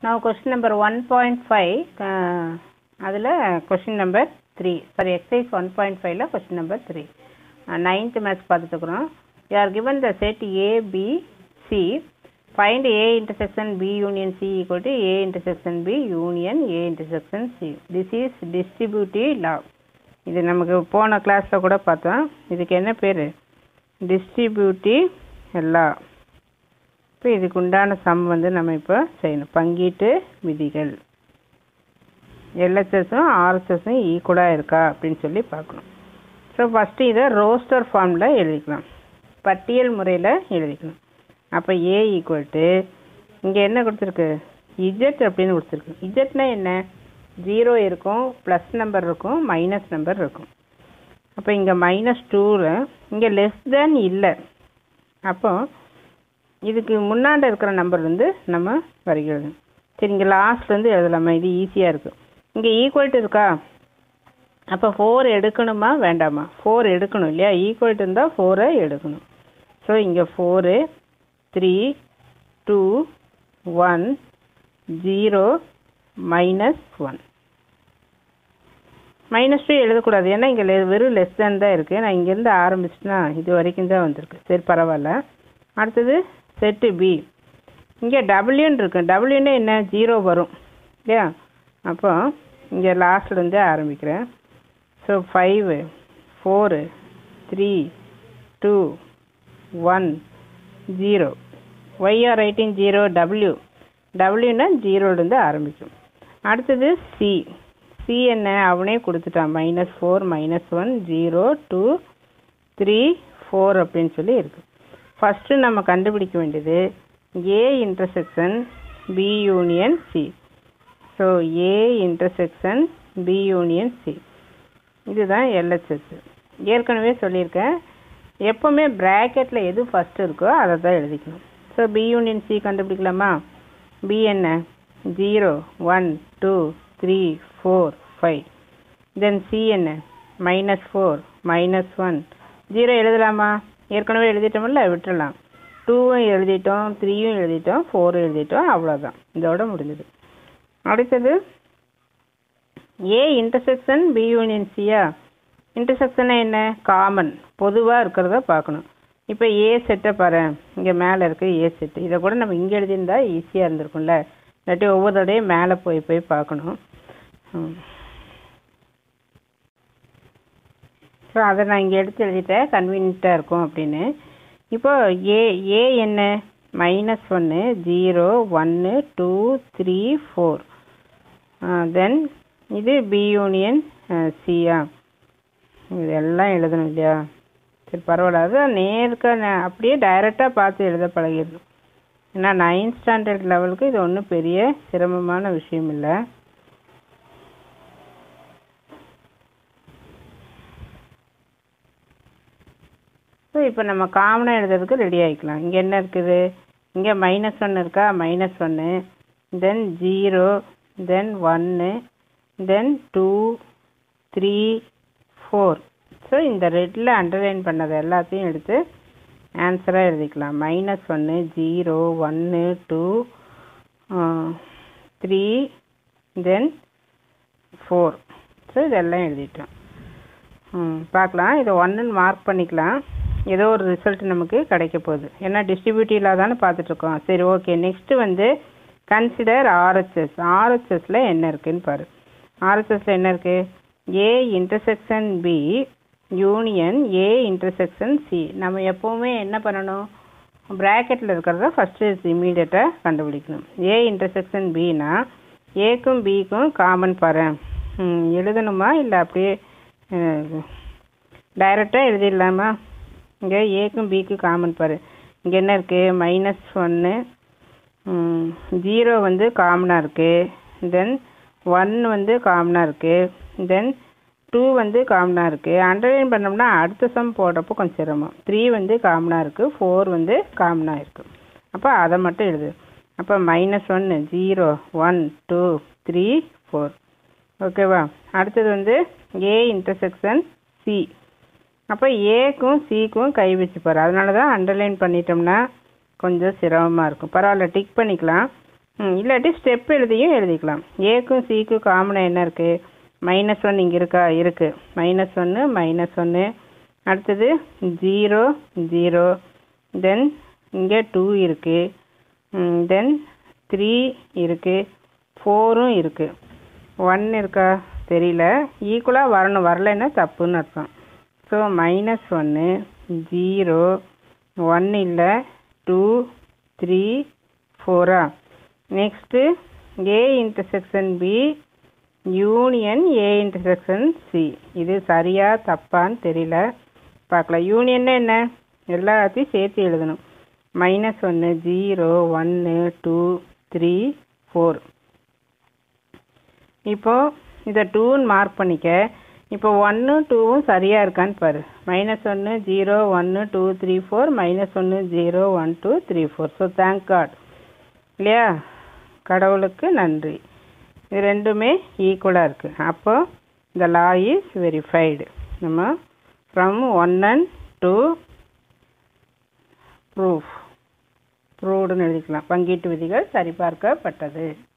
Now question number 1.5 அதில் question number 3 sorry exercise 1.5ல question number 3 ninth maths பார்த்துட்டு இருக்கிறோம் you are given the set A B C find A intersection B union C equal to A intersection B union A intersection C this is distributive law இது நமக்கு போன கிளாஸில் கூட பார்த்தோம் இதுக்கு என்ன பேர் டிஸ்ட்ரிபியூட்டிவ் லா இப்போ இதுக்கு உண்டான சம் வந்து நம்ம இப்போ செய்யணும் பங்கீட்டு விதிகள் எல்ஹெச்எஸும் ஆர்ஹெச்எஸும் ஈக்குவலாக இருக்கா அப்படின்னு சொல்லி பார்க்கணும் ஸோ ஃபஸ்ட்டு இதை ரோஸ்டர் ஃபார்மில் எழுதிக்கலாம் பட்டியல் முறையில் எழுதிக்கணும் அப்போ ஏ ஈக்குவல் டு இங்கே என்ன கொடுத்துருக்கு இஜெட் அப்படின்னு கொடுத்துருக்கு இஜெட்னா என்ன ஜீரோ இருக்கும் ப்ளஸ் நம்பர் இருக்கும் மைனஸ் நம்பர் இருக்கும் அப்போ இங்கே மைனஸ் டூவில் இங்கே லெஸ் தேன் இல்லை அப்போ இதுக்கு முன்னாடி இருக்கிற நம்பர் வந்து நம்ம வரைகிறது சரி இங்கே லாஸ்ட்லேருந்து எழுதலாமா இது ஈஸியாக இருக்குது இங்கே ஈக்குவல்ட்டு இருக்கா அப்போ ஃபோர் எடுக்கணுமா வேண்டாமா ஃபோர் எடுக்கணும் இல்லையா ஈக்குவல்ட்டு இருந்தால் ஃபோரை எடுக்கணும் ஸோ இங்கே four three two one zero minus one minus two எழுதக்கூடாது ஏன்னா இங்கே லெ வெறும் லெஸ் தேன் தான் இருக்குது நான் இங்கேருந்து ஆரம்பிச்சுன்னா இது வரைக்கும் தான் வந்திருக்கு சரி பரவாயில்ல அடுத்தது செட்டு பி இங்கே டபுள்யூன்னு இருக்கு டபுள்யூன்னா என்ன ஜீரோ வரும் இல்லையா அப்போ இங்கே லாஸ்ட்லேருந்தே ஆரம்பிக்கிறேன் so five four three two one zero why are writing zero W டபிள்யூன்னா ஜீரோலேருந்து ஆரம்பிக்கும் அடுத்தது சி சி என்ன அவனே கொடுத்துட்டான் minus four minus one zero two three four அப்படின்னு சொல்லி இருக்குது ஃபஸ்ட்டு நம்ம கண்டுபிடிக்க வேண்டியது A intersection B union C so A intersection B union C இதுதான் எல்ஹெச்எஸ் ஏற்கனவே சொல்லியிருக்கேன் எப்போவுமே ப்ராக்கெட்டில் எது ஃபஸ்ட்டு இருக்கோ அதை தான் எழுதிக்கணும் ஸோ பி யூனியன் சி கண்டுபிடிக்கலாமா பி என்ன zero one two three four five then C என்ன minus four minus one zero எழுதலாமா ஏற்கனவே எழுதிட்டோம்ல விட்டுடலாம் டூவும் எழுதிட்டோம் த்ரீயும் எழுதிட்டோம் ஃபோரும் எழுதிட்டோம் அவ்வளோதான் இதோட முடிஞ்சது அடுத்தது ஏ இன்டர்செக்ஷன் பி யூனியன் சியா இன்டர்செக்ஷனை என்ன காமன் பொதுவாக இருக்கிறத பார்க்கணும் இப்போ ஏ செட்டை பாரு இங்கே மேலே இருக்கு ஏ செட்டு இதை கூட நம்ம இங்கே எழுதியிருந்தா ஈஸியாக இருந்திருக்கும்ல இல்லாட்டி ஒவ்வொரு தடையும் மேலே போய் போய் பார்க்கணும் ஸோ அதை நான் இங்கே எடுத்து எழுதிட்டேன் கன்வீனியண்ட்டாக இருக்கும் அப்படின்னு இப்போ ஏ ஏ என்ன மைனஸ் ஒன்று ஜீரோ ஒன்று டூ த்ரீ ஃபோர் தென் இது பி யூனியன் சியா இதெல்லாம் எழுதணும் இல்லையா சரி பரவாயில்ல அது நேருக்க அப்படியே டைரெக்டாக பார்த்து எழுத பழகிடணும் ஏன்னா நைன்த் ஸ்டாண்டர்ட் லெவலுக்கு இது ஒன்றும் பெரிய சிரமமான விஷயம் இல்லை ஸோ இப்போ நம்ம காமனாக எழுதுறதுக்கு ரெடி ஆகிக்கலாம் இங்கே என்ன இருக்குது இங்கே மைனஸ் ஒன்று இருக்கா மைனஸ் ஒன்று தென் ஜீரோ தென் ஒன்று then two three four so இந்த ரெட்டில் அண்டர்லைன் பண்ணது எல்லாத்தையும் எடுத்து ஆன்சராக எழுதிக்கலாம் மைனஸ் ஒன்று ஜீரோ ஒன்று two three then four so இதெல்லாம் எழுதிட்டோம் பார்க்கலாம் இதை ஒன்றுன்னு மார்க் பண்ணிக்கலாம் ஏதோ ஒரு ரிசல்ட் நமக்கு கிடைக்க போகுது ஏன்னா டிஸ்ட்ரிபியூட்டிவ்ல தானே பார்த்துட்ருக்கோம் சரி ஓகே நெக்ஸ்ட்டு வந்து கன்சிடர் ஆர்ஹெச்எஸ் ஆர்ஹெச்எஸில் என்ன இருக்குன்னு பாரு ஆர்ஹெச்எஸில் என்ன இருக்குது A intersection B union A intersection C நம்ம எப்போவுமே என்ன பண்ணணும் ப்ராக்கெட்டில் இருக்கிறத ஃபஸ்ட்டு இம்மீடியட்டாக கண்டுபிடிக்கணும் ஏ இன்டர்செக்ஷன் பினா ஏக்கும் பிக்கும் காமன் பாரு எழுதணுமா இல்லை அப்படியே டைரெக்டாக எழுதிடலாமா இங்கே ஏக்கும் பிக்கு காமன் பாரு இங்கே என்ன இருக்குது மைனஸ் ஒன்று ஜீரோ வந்து காமனாக இருக்குது தென் ஒன் வந்து காமனாக இருக்குது தென் டூ வந்து காமனாக இருக்குது அண்டர்லைன் பண்ணோம்னா அடுத்த சம் போடுறப்போ கொஞ்சம் சிரமம் த்ரீ வந்து காமனாக இருக்குது ஃபோர் வந்து காமனாக இருக்குது அப்போ அதை மட்டும் எழுது அப்போ மைனஸ் ஒன்று zero one two three four ஓகேவா அடுத்தது வந்து ஏ இன்டர்செக்ஷன் சி அப்போ ஏக்கும் சிக்கும் கை வச்சுப்பார் அதனால தான் அண்டர்லைன் பண்ணிட்டோம்னா கொஞ்சம் சிரமமாக இருக்கும் பரவாயில்ல டிக் பண்ணிக்கலாம் ம் இல்லாட்டி ஸ்டெப் எழுதியும் எழுதிக்கலாம் ஏக்கும் சிக்கும் காமனாக என்ன இருக்குது மைனஸ் ஒன் இங்கே இருக்கா இருக்குது மைனஸ் ஒன்று மைனஸ் ஒன்று அடுத்தது ஜீரோ ஜீரோ தென் இங்கே டூ இருக்குது தென் த்ரீ இருக்குது ஃபோரும் இருக்குது ஒன் இருக்கா தெரியல ஈக்குவலாக வரணும் வரலைன்னா தப்புன்னு அர்த்தம் ஸோ மைனஸ் ஒன்று ஜீரோ ஒன் இல்லை டூ த்ரீ ஃபோரா next A intersection B union A intersection C இது சரியா தப்பான்னு தெரியல பார்க்கலாம் யூனியன்னா என்ன எல்லாத்தையும் சேர்த்து எழுதணும் மைனஸ் ஒன்று ஜீரோ ஒன்று டூ த்ரீ ஃபோர் இப்போ இதை டூன்னு மார்க் பண்ணிக்க இப்போ ஒன்று டூவும் சரியாக இருக்கான்னு பாரு மைனஸ் ஒன்று ஜீரோ ஒன்று டூ த்ரீ ஃபோர் மைனஸ் ஒன்று zero one two three four so thank God இல்லையா கடவுளுக்கு நன்றி இது ரெண்டுமே ஈக்குவலாக இருக்குது அப்போ இந்த லா இஸ் வெரிஃபைடு நம்ம from one and two proof ப்ரூவ்டுன்னு எழுதிக்கலாம் பங்கீட்டு விதிகள் சரிபார்க்கப்பட்டது